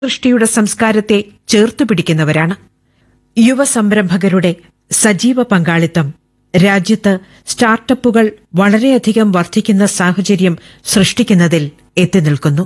സൃഷ്ടിയുടെ സംസ്കാരത്തെ ചേർത്തു പിടിക്കുന്നവരാണ് യുവസംരംഭകരുടെ സജീവ പങ്കാളിത്തം രാജ്യത്ത് സ്റ്റാർട്ടപ്പുകൾ വളരെയധികം വർദ്ധിക്കുന്ന സാഹചര്യം സൃഷ്ടിക്കുന്നതിൽ എത്തിനിൽക്കുന്നു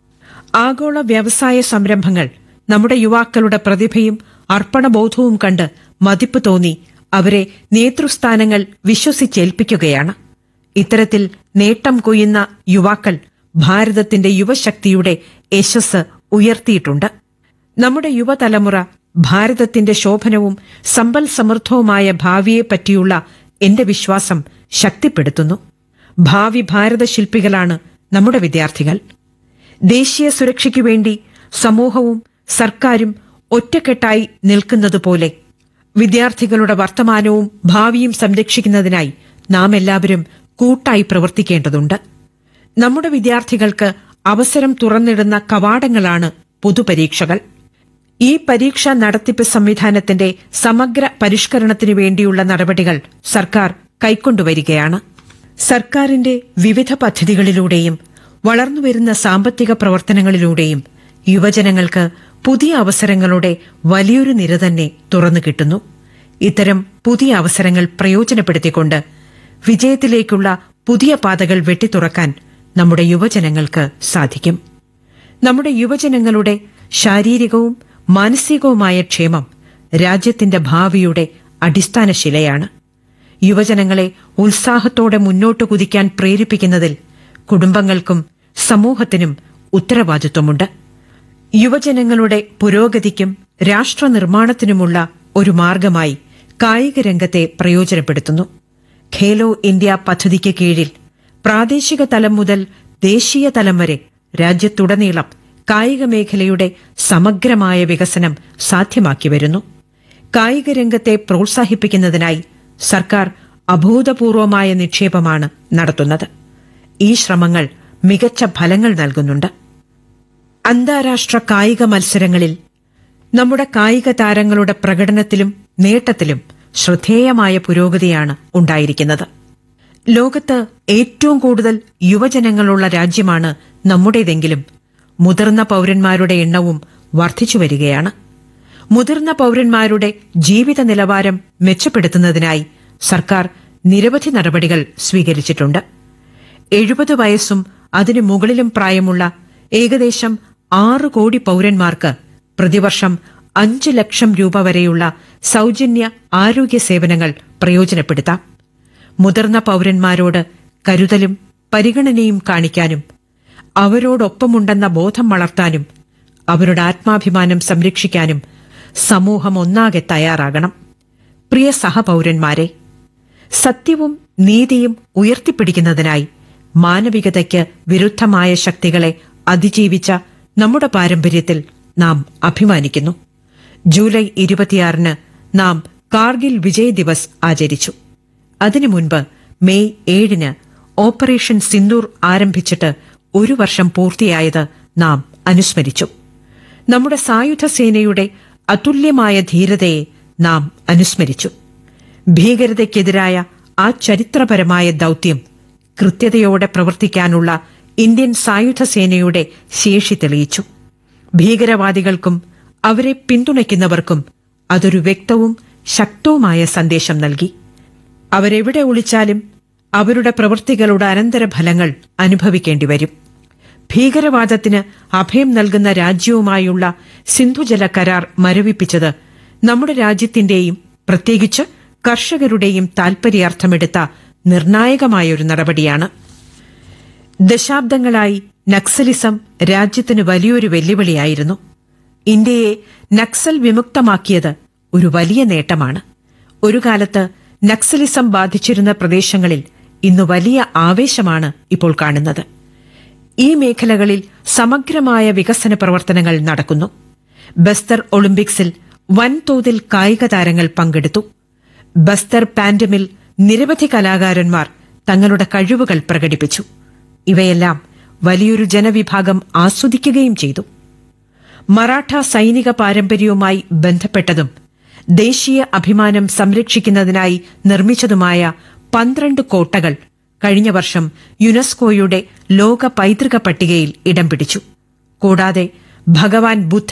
ആഗോള വ്യവസായ സംരംഭങ്ങൾ നമ്മുടെ യുവാക്കളുടെ പ്രതിഭയും അർപ്പണബോധവും കണ്ട് മതിപ്പ് തോന്നി അവരെ നേതൃസ്ഥാനങ്ങൾ വിശ്വസിച്ചേൽപ്പിക്കുകയാണ് ഇത്തരത്തിൽ നേട്ടം കൊയ്യുന്ന യുവാക്കൾ ഭാരതത്തിന്റെ യുവശക്തിയുടെ യശസ് ഉയർത്തിയിട്ടുണ്ട് നമ്മുടെ യുവതലമുറ ഭാരതത്തിന്റെ ശോഭനവും സമ്പൽ സമൃദ്ധവുമായ ഭാവിയെപ്പറ്റിയുള്ള എന്റെ വിശ്വാസം ശക്തിപ്പെടുത്തുന്നു ഭാവി ഭാരത ശില്പികളാണ് നമ്മുടെ വിദ്യാർത്ഥികൾ ദേശീയ സുരക്ഷയ്ക്കു വേണ്ടി സമൂഹവും സർക്കാരും ഒറ്റക്കെട്ടായി നിൽക്കുന്നതുപോലെ വിദ്യാർത്ഥികളുടെ വർത്തമാനവും ഭാവിയും സംരക്ഷിക്കുന്നതിനായി നാം എല്ലാവരും കൂട്ടായി പ്രവർത്തിക്കേണ്ടതുണ്ട് നമ്മുടെ വിദ്യാർത്ഥികൾക്ക് അവസരം തുറന്നിടുന്ന കവാടങ്ങളാണ് പൊതുപരീക്ഷകൾ ഈ പരീക്ഷാ നടത്തിപ്പ് സംവിധാനത്തിന്റെ സമഗ്ര പരിഷ്കരണത്തിനു വേണ്ടിയുള്ള നടപടികൾ സർക്കാർ കൈക്കൊണ്ടുവരികയാണ് സർക്കാരിന്റെ വിവിധ പദ്ധതികളിലൂടെയും വളർന്നുവരുന്ന സാമ്പത്തിക പ്രവർത്തനങ്ങളിലൂടെയും യുവജനങ്ങൾക്ക് പുതിയ അവസരങ്ങളുടെ വലിയൊരു നിര തന്നെ തുറന്നു കിട്ടുന്നു ഇത്തരം പുതിയ അവസരങ്ങൾ പ്രയോജനപ്പെടുത്തിക്കൊണ്ട് വിജയത്തിലേക്കുള്ള പുതിയ പാതകൾ വെട്ടിത്തുറക്കാൻ നമ്മുടെ യുവജനങ്ങൾക്ക് സാധിക്കും നമ്മുടെ യുവജനങ്ങളുടെ ശാരീരികവും മാനസികവുമായ ക്ഷേമം രാജ്യത്തിന്റെ ഭാവിയുടെ അടിസ്ഥാന ശിലയാണ് യുവജനങ്ങളെ ഉത്സാഹത്തോടെ മുന്നോട്ട് കുതിക്കാൻ പ്രേരിപ്പിക്കുന്നതിൽ കുടുംബങ്ങൾക്കും സമൂഹത്തിനും ഉത്തരവാദിത്വമുണ്ട് യുവജനങ്ങളുടെ പുരോഗതിക്കും രാഷ്ട്രനിർമ്മാണത്തിനുമുള്ള ഒരു മാർഗമായി കായിക രംഗത്തെ പ്രയോജനപ്പെടുത്തുന്നു ഖേലോ ഇന്ത്യ പദ്ധതിക്ക് കീഴിൽ പ്രാദേശിക തലം മുതൽ ദേശീയ തലം വരെ രാജ്യത്തുടനീളം കായിക മേഖലയുടെ സമഗ്രമായ വികസനം സാധ്യമാക്കി വരുന്നു കായിക രംഗത്തെ പ്രോത്സാഹിപ്പിക്കുന്നതിനായി സർക്കാർ അഭൂതപൂർവമായ നിക്ഷേപമാണ് നടത്തുന്നത് ഈ ശ്രമങ്ങൾ മികച്ച ഫലങ്ങൾ നൽകുന്നുണ്ട് അന്താരാഷ്ട്ര കായിക മത്സരങ്ങളിൽ നമ്മുടെ കായിക താരങ്ങളുടെ പ്രകടനത്തിലും നേട്ടത്തിലും ശ്രദ്ധേയമായ പുരോഗതിയാണ് ഉണ്ടായിരിക്കുന്നത് ലോകത്ത് ഏറ്റവും കൂടുതൽ യുവജനങ്ങളുള്ള രാജ്യമാണ് നമ്മുടേതെങ്കിലും മുതിർന്ന പൌരന്മാരുടെ എണ്ണവും വർദ്ധിച്ചു വരികയാണ് മുതിർന്ന പൌരന്മാരുടെ ജീവിത നിലവാരം മെച്ചപ്പെടുത്തുന്നതിനായി സർക്കാർ നിരവധി നടപടികൾ സ്വീകരിച്ചിട്ടുണ്ട് എഴുപത് വയസ്സും അതിനു മുകളിലും പ്രായമുള്ള ഏകദേശം ആറ് കോടി പൌരന്മാർക്ക് പ്രതിവർഷം അഞ്ച് ലക്ഷം രൂപ വരെയുള്ള സൗജന്യ ആരോഗ്യ സേവനങ്ങൾ പ്രയോജനപ്പെടുത്താം മുതിർന്ന പൌരന്മാരോട് കരുതലും പരിഗണനയും കാണിക്കാനും അവരോടൊപ്പമുണ്ടെന്ന ബോധം വളർത്താനും അവരുടെ ആത്മാഭിമാനം സംരക്ഷിക്കാനും സമൂഹം ഒന്നാകെ തയ്യാറാകണം പ്രിയ സഹപൌരന്മാരെ സത്യവും നീതിയും ഉയർത്തിപ്പിടിക്കുന്നതിനായി മാനവികതയ്ക്ക് വിരുദ്ധമായ ശക്തികളെ അതിജീവിച്ച നമ്മുടെ പാരമ്പര്യത്തിൽ നാം അഭിമാനിക്കുന്നു ജൂലൈ ഇരുപത്തിയാറിന് നാം കാർഗിൽ വിജയ് ദിവസ് ആചരിച്ചു അതിനു മുൻപ് മെയ് ഏഴിന് ഓപ്പറേഷൻ സിന്ദൂർ ആരംഭിച്ചിട്ട് ഒരു വർഷം പൂർത്തിയായത് നാം അനുസ്മരിച്ചു നമ്മുടെ സായുധ സേനയുടെ അതുല്യമായ ധീരതയെ നാം അനുസ്മരിച്ചു ഭീകരതയ്ക്കെതിരായ ആ ചരിത്രപരമായ ദൌത്യം കൃത്യതയോടെ പ്രവർത്തിക്കാനുള്ള ഇന്ത്യൻ സായുധ സേനയുടെ ശേഷി തെളിയിച്ചു ഭീകരവാദികൾക്കും അവരെ പിന്തുണയ്ക്കുന്നവർക്കും അതൊരു വ്യക്തവും ശക്തവുമായ സന്ദേശം നൽകി അവരെവിടെ ഒളിച്ചാലും അവരുടെ പ്രവൃത്തികളുടെ അനന്തരഫലങ്ങൾ അനുഭവിക്കേണ്ടി വരും ഭീകരവാദത്തിന് അഭയം നൽകുന്ന രാജ്യവുമായുള്ള സിന്ധുജല കരാർ മരവിപ്പിച്ചത് നമ്മുടെ രാജ്യത്തിന്റെയും പ്രത്യേകിച്ച് കർഷകരുടെയും താൽപര്യാർത്ഥമെടുത്ത നിർണായകമായൊരു നടപടിയാണ് ദശാബ്ദങ്ങളായി നക്സലിസം രാജ്യത്തിന് വലിയൊരു വെല്ലുവിളിയായിരുന്നു ഇന്ത്യയെ നക്സൽ വിമുക്തമാക്കിയത് ഒരു വലിയ നേട്ടമാണ് ഒരു കാലത്ത് നക്സലിസം ബാധിച്ചിരുന്ന പ്രദേശങ്ങളിൽ ഇന്ന് വലിയ ആവേശമാണ് ഇപ്പോൾ കാണുന്നത് ഈ മേഖലകളിൽ സമഗ്രമായ വികസന പ്രവർത്തനങ്ങൾ നടക്കുന്നു ബസ്തർ ഒളിമ്പിക്സിൽ വൻതോതിൽ കായിക താരങ്ങൾ പങ്കെടുത്തു ബസ്തർ പാൻഡമിൽ നിരവധി കലാകാരന്മാർ തങ്ങളുടെ കഴിവുകൾ പ്രകടിപ്പിച്ചു ഇവയെല്ലാം വലിയൊരു ജനവിഭാഗം ആസ്വദിക്കുകയും ചെയ്തു മറാഠ സൈനിക പാരമ്പര്യവുമായി ബന്ധപ്പെട്ടതും ദേശീയ അഭിമാനം സംരക്ഷിക്കുന്നതിനായി നിർമ്മിച്ചതുമായ പന്ത്രണ്ട് കോട്ടകൾ കഴിഞ്ഞ വർഷം യുനെസ്കോയുടെ ലോക പൈതൃക പട്ടികയിൽ ഇടം പിടിച്ചു കൂടാതെ ഭഗവാൻ ബുദ്ധ